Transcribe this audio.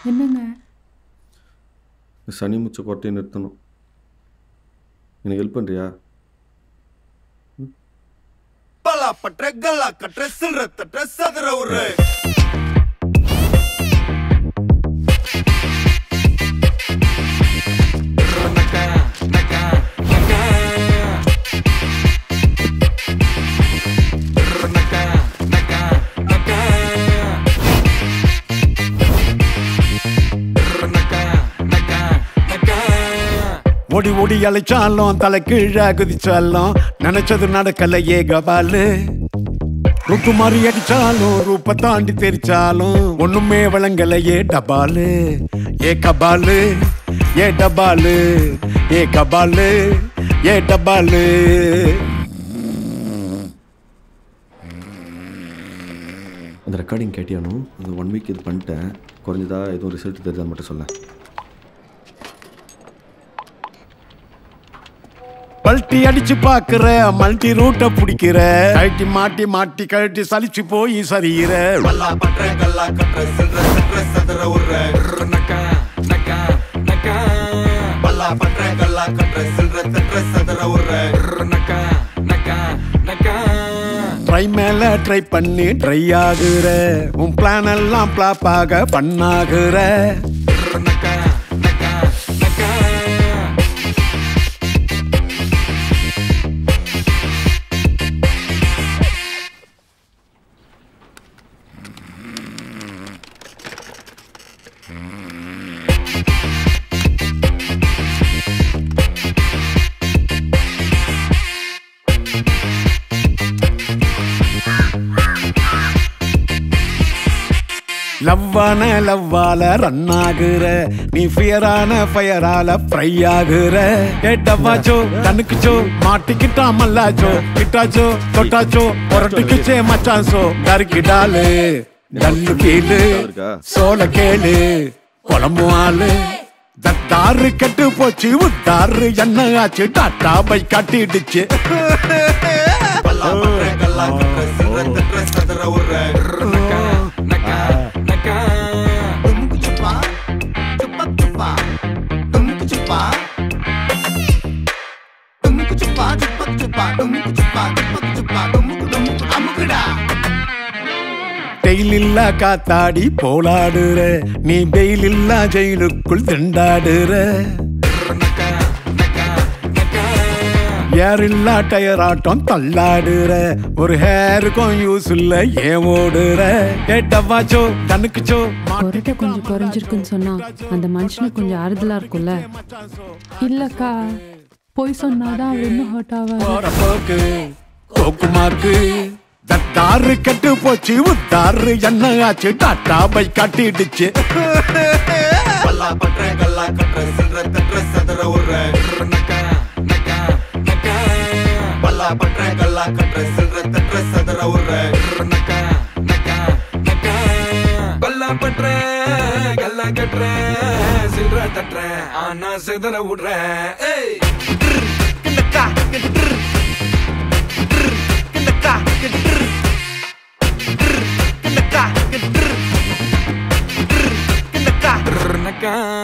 என்னங்க இந்த சனி முச்ச கொட்டையை நிறுத்தணும் எனக்கு ஹெல்ப் பண்ணுறியா பலா பற்ற கல்லா கற்ற சில்ற தற்ற சதுர உரு ஓடி ஓடி அழைச்சாலும் தலை கீழே குதிச்சாலும் நினைச்சது நடக்கலையே கபாலு ருக்கு மாறி அடிச்சாலும் ரூப்ப தாண்டி தெரிச்சாலும் ஒண்ணுமே விளங்கலையே டபாலு ஏ கபாலு ஏ டபாலு ஏ கபாலு ஏ டபாலு அந்த ரெக்கார்டிங் கேட்டியானோ இந்த ஒன் வீக் இது பண்ணிட்டேன் குறைஞ்சதா எதுவும் ரிசல்ட் தெரியுதான்னு மட்டும் சொல்ல பல்ட்டி அடிச்சு பாக்குற மல்டி ரூட்ட பிடிக்கிற கழட்டி மாட்டி மாட்டி கழட்டி சலிச்சு போய் சரியிற பல்லா பற்ற கல்லா கற்ற சில்ற தற்ற சதுர உரு பல்லா பற்ற கல்லா கற்ற சில்ற தற்ற சதுர உரு ட்ரை மேல ட்ரை பண்ணி ட்ரை ஆகுற உன் பிளான் எல்லாம் பிளாப் ஆக பண்ணாகுற லவ்வான லவ்வால ரன் ஆகுற நீ ஃபியரான ஃபயரால ஃப்ரை ஆகுற ஏ டவ்வாச்சோ கண்ணுக்குச்சோ மாட்டிக்கிட்டா மல்லாச்சோ கிட்டாச்சோ தொட்டாச்சோ புரட்டுக்குச்சே மச்சான்சோ கருக்கிடாலு கல்லு கீழு சோள கேளு குழம்பு ஆளு தத்தாறு கெட்டு போச்சு உத்தாறு என்ன ஆச்சு டாட்டா பை காட்டிடுச்சு பல்லா பற்ற கல்லா கற்ற சில்ற தற்ற சதுர உரு டுமுக்கு சுப்பா சுப்பா சுப்பா டுமுக்கு சுப்பா டுமுக்கு சுப்பா சுப்பா சுப்பா டுமுக்கு சுப்பா சுப்பா சுப்பா டுமுக்கு டுமுக்கு அமுக்குடா டெய்ல் இல்லா காத்தாடி போலாடுற நீ பெயில் இல்லா ஜெயிலுக்குள் திண்டாடுற ஏர் இல்லா டயர் ஆட்டம் தள்ளாடுற ஒரு ஹேருக்கும் யூஸ் இல்ல ஏன் ஓடுற ஏட்டவாச்சோ கண்ணுக்குச்சோ கொரட்டை கொஞ்சம் குறைஞ்சிருக்குன்னு சொன்னா அந்த மனுஷனுக்கு கொஞ்சம் ஆறுதலா இருக்கும்ல இல்லக்கா போய் சொன்னாதான் அவர் இன்னும் ஹர்ட் ஆவார் போற போக்கு கோக்குமாக்கு தத்தாறு கெட்டு போச்சு உத்தாறு என்ன ஆச்சு டாட்டா பை காட்டிடுச்சு பல்லா பற்ற கல்லா கற்ற சில்ற தற்ற சதுர உரு பல்லா பற்ற கல்லா கற்ற சில்ற தற்ற சதுர உரு கல்லா பற்ற கல்லா கட்டுற சில்ற தட்டுற ஆனா சிதற விடுற ஏய் நக்கா